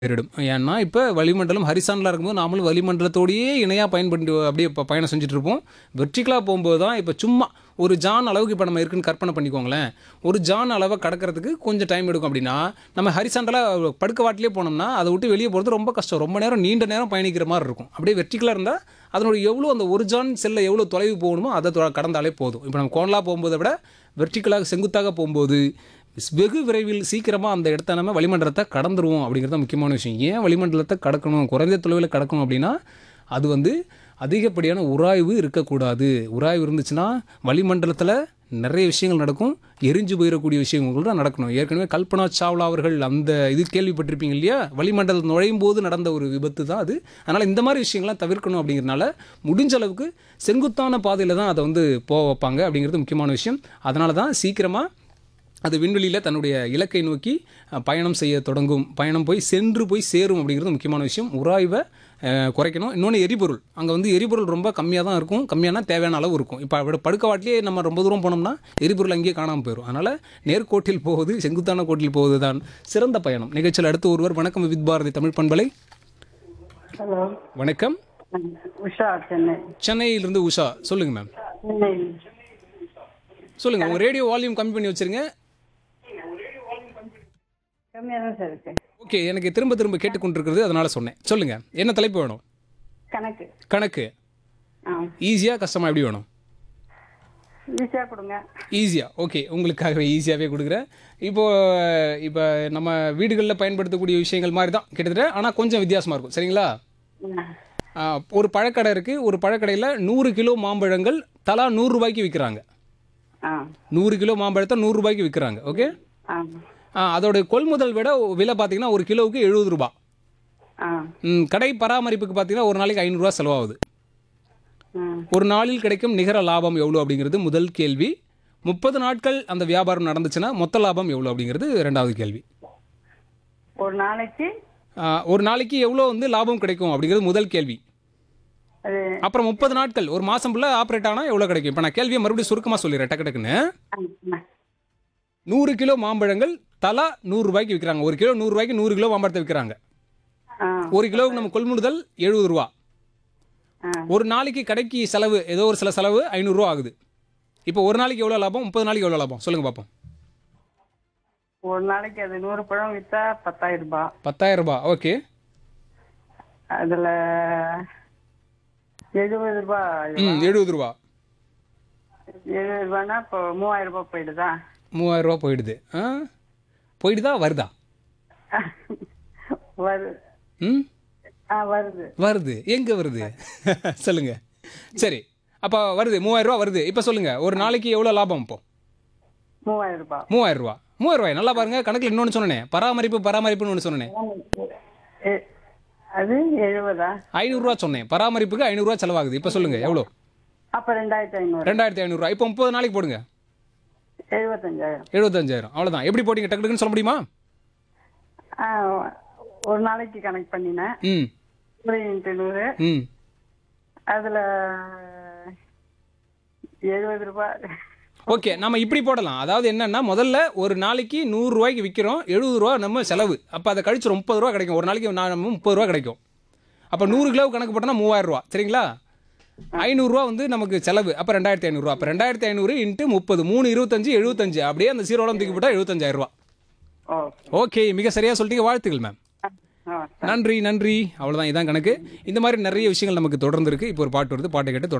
நேரிடும் ஏன்னா இப்போ வளிமண்டலம் ஹரிசாண்டலாக இருக்கும்போது நாமளும் வளிமண்டலத்தோடையே இணையாக பயன்பட்டு அப்படியே இப்போ பயணம் செஞ்சுட்டு இருப்போம் வெர்டிகலாக போகும்போது தான் இப்போ சும்மா ஒரு ஜான் அளவுக்கு இப்போ நம்ம இருக்குன்னு கற்பனை பண்ணிக்கோங்களேன் ஒரு ஜான் அளவை கடக்கிறதுக்கு கொஞ்சம் டைம் எடுக்கும் அப்படின்னா நம்ம ஹரிசாண்டலாக படுக்க வாட்டிலே போனோம்னா அதை விட்டு வெளியே போகிறது ரொம்ப கஷ்டம் ரொம்ப நேரம் நீண்ட நேரம் பயணிக்கிற மாதிரி இருக்கும் அப்படியே வெர்டிகலாக இருந்தால் அதனுடைய எவ்வளோ அந்த ஒரு ஜான் செல்ல எவ்வளோ தொலைவு போகணுமோ அதை தொ- கடந்தாலே போதும் இப்போ நம்ம கோணலாக போகும்போதை விட வெர்டிகலாக செங்குத்தாக போகும்போது வெகு விரைவில் சீக்கிரமாக அந்த இடத்த நம்ம வளிமண்டலத்தை கடந்துருவோம் அப்படிங்கிறது தான் முக்கியமான விஷயம் ஏன் வளிமண்டலத்தை கடக்கணும் குறைந்த தொலைவில் கடக்கணும் அப்படின்னா அது வந்து அதிகப்படியான உராய்வு இருக்கக்கூடாது உராய்வு இருந்துச்சுன்னா வளிமண்டலத்தில் நிறைய விஷயங்கள் நடக்கும் எரிஞ்சு போயிடக்கூடிய விஷயங்கள் தான் நடக்கணும் ஏற்கனவே கல்பனா சாவ்லா அவர்கள் அந்த இது கேள்விப்பட்டிருப்பீங்க இல்லையா வளிமண்டலம் நுழையும் போது நடந்த ஒரு விபத்து தான் அது அதனால் இந்த மாதிரி விஷயங்கள்லாம் தவிர்க்கணும் அப்படிங்கிறனால முடிஞ்ச அளவுக்கு செங்குத்தான பாதையில் தான் அதை வந்து போக வைப்பாங்க அப்படிங்கிறது முக்கியமான விஷயம் அதனால தான் சீக்கிரமாக அது விண்வெளியில் தன்னுடைய இலக்கை நோக்கி அஹ், பயணம் செய்ய தொடங்கும் பயணம் போய் சென்று போய் சேரும் அப்படிங்கிறது முக்கியமான விஷயம் உராய்வை அஹ், குறைக்கணும் இன்னொன்று எரிபொருள் அங்கே வந்து எரிபொருள் ரொம்ப கம்மியாக தான் இருக்கும் கம்மியான தேவையான அளவு இருக்கும் இப்போ அவட படுக்க வாட்டிலே நம்ம ரொம்ப தூரம் போனோம்னா எரிபொருள் அங்கேயே காணாமல் போயிடும் அதனால் நேர்கோட்டில் போவது செங்குத்தான கோட்டில் போவது தான் சிறந்த பயணம் நிகழ்ச்சியில் அடுத்து ஒருவர் வணக்கம் வித் பாரதி தமிழ் பண்பலை ஹலோ வணக்கம் உஷா சென்னை சென்னையிலிருந்து உஷா சொல்லுங்கள் மேம் சென்னை சொல்லுங்கள் உங்கள் ரேடியோ வால்யூம் கம்மி பண்ணி வச்சுருங்க கம்மியாக தான் சார் இருக்கு ஓகே எனக்கு திரும்ப திரும்ப கேட்டுக்கொண்டிருக்கிறது அதனால சொன்னேன் சொல்லுங்கள் என்ன தலைப்பு வேணும் கணக்கு கணக்கு ஆ ஈஸியாக கஷ்டமாக எப்படி வேணும் ஈஸியாக கொடுங்க ஈஸியாக ஓகே உங்களுக்காகவே ஈஸியாகவே கொடுக்குறேன் இப்போது இப்போ நம்ம வீடுகளில் பயன்படுத்தக்கூடிய விஷயங்கள் மாதிரி தான் கிட்டத்தட்ட ஆனால் கொஞ்சம் வித்தியாசமாக இருக்கும் சரிங்களா ம். ஆ, ஒரு பழக்கடை இருக்குது ஒரு பழக்கடையில் நூறு கிலோ மாம்பழங்கள் தலா நூறு ரூபாய்க்கு விற்கிறாங்க ஆ நூறு கிலோ மாம்பழத்தை நூறு ரூபாய்க்கு விற்கிறாங்க ஓகே ஆ ஆ, அதோட கொள்முதல் விட விலை பார்த்தீங்கன்னா ஒரு கிலோவுக்கு எழுபது ரூபா ஆ ம், கடை பராமரிப்புக்கு பார்த்தீங்கன்னா ஒரு நாளைக்கு ஐநூறுரூவா செலவாகுது ம் ஒரு நாளில் கிடைக்கும் நிகர லாபம் எவ்வளோ அப்படிங்கிறது முதல் கேள்வி முப்பது நாட்கள் அந்த வியாபாரம் நடந்துச்சுன்னா மொத்த லாபம் எவ்வளோ அப்படிங்கிறது ரெண்டாவது கேள்வி ஒரு நாளைக்கு ஆ, ஒரு நாளைக்கு எவ்வளோ வந்து லாபம் கிடைக்கும் அப்படிங்கிறது முதல் கேள்வி அது அப்புறம் முப்பது நாட்கள் ஒரு மாதம் ஃபுல்லாக ஆப்ரேட் ஆனால் எவ்வளோ கிடைக்கும் இப்போ நான் கேள்வியை மறுபடியும் சுருக்கமாக சொல்லிடுறேன் டக்கு டக்குன்னு ஆ, ஆ. நூறு கிலோ மாம்பழங்கள் தலா நூறு ரூபாய்க்கு விற்கிறாங்க ஒரு கிலோ நூறு ரூபாய்க்கு நூறு கிலோ மாம்பழத்தை விற்கிறாங்க ஆ ஒரு கிலோவுக்கு நம்ம கொள்முதல் எழுபது ரூபா ஆ ஒரு நாளைக்கு கடைக்கு செலவு ஏதோ ஒரு சில செலவு ஐநூறுரூவா ஆகுது இப்போ ஒரு நாளைக்கு எவ்வளோ லாபம் முப்பது நாளைக்கு எவ்வளோ லாபம் சொல்லுங்கள் பார்ப்போம் ஒரு நாளைக்கு அது நூறு பழம் விற்றா பத்தாயிரம் ரூபாய் பத்தாயிரம் ரூபாய் ஓகே அதில் எழுபது ரூபாய் ம் எழுபது ரூபா எழுபது ரூபான்னா இப்போ மூவாயிரம் ரூபாய் போயிடுதா மூவாயிரம் ரூபா போயிடுது ஆ போயிடுதா வருதா வருது ம் ஆ வருது வருது எங்கே வருது சொல்லுங்க சரி அப்போ வருது மூவாயிரம் ரூபா வருது இப்போ சொல்லுங்க ஒரு நாளைக்கு எவ்வளோ லாபம் இப்போ மூவாயிரம் ரூபாய் மூவாயிரம் ரூபா மூவாயிரம் ரூபாய் நல்லா பாருங்க கணக்கில் இன்னொன்று சொன்னேன் பராமரிப்பு பராமரிப்புன்னு ஒன்று சொன்னேன் எ- அது எழுபதா ஐநூறுரூவா சொன்னேன் பராமரிப்புக்கு ஐநூறுரூவா செலவாகுது இப்போ சொல்லுங்க எவ்வளோ அப்போ ரெண்டாயிரத்தி ஐநூறு ரெண்டாயிரத்தி ஐநூறுரூவா இப்போ முப்பது நாளைக்கு போடுங்க எழுபத்தஞ்சாயிரம் எழுபத்தஞ்சாயிரம் அவ்வளோதான் எப்படி போட்டீங்க டக்கு டக்குன்னு சொல்ல முடியுமா ஆ, ஒரு நாளைக்கு கனெக்ட் பண்ணினேன் ம் நூறு இன்ட்டு நூறு ம் அதில் எழுபது ரூபாய் ஓகே நம்ம இப்படி போடலாம் அதாவது என்னன்னா முதல்ல ஒரு நாளைக்கு நூறு ரூபாய்க்கு விற்கிறோம் எழுபது ரூபா நம்ம செலவு அப்போ அதை கழிச்சு முப்பது ரூபா கிடைக்கும் ஒரு நாளைக்கு நான் நம்ம முப்பது ரூபா கிடைக்கும் அப்போ நூறு கிலோ கணக்கு போட்டோம்னா மூவாயிரம் ரூபா சரிங்களா ஐநூறுரூவா வந்து நமக்கு செலவு அப்போ ரெண்டாயிரத்தி ஐநூறுரூவா அப்போ ரெண்டாயிரத்தி ஐநூறு இன்ட்டு முப்பது மூணு இருபத்தஞ்சு எழுபத்தஞ்சு அப்படியே அந்த சீரோட தூக்கி போட்டால் எழுபத்தஞ்சாயிரம் ரூபா ஓகே ஓகே மிக சரியாக சொல்லிட்டீங்க வாழ்த்துக்கள் மேம் ஆ நன்றி நன்றி அவ்வளோதான் இதான் கணக்கு இந்த மாதிரி நிறைய விஷயங்கள் நமக்கு தொடர்ந்து இருக்கு இப்போ ஒரு பாட்டு வருது பாட்டை கேட்டு தொடர்ந்து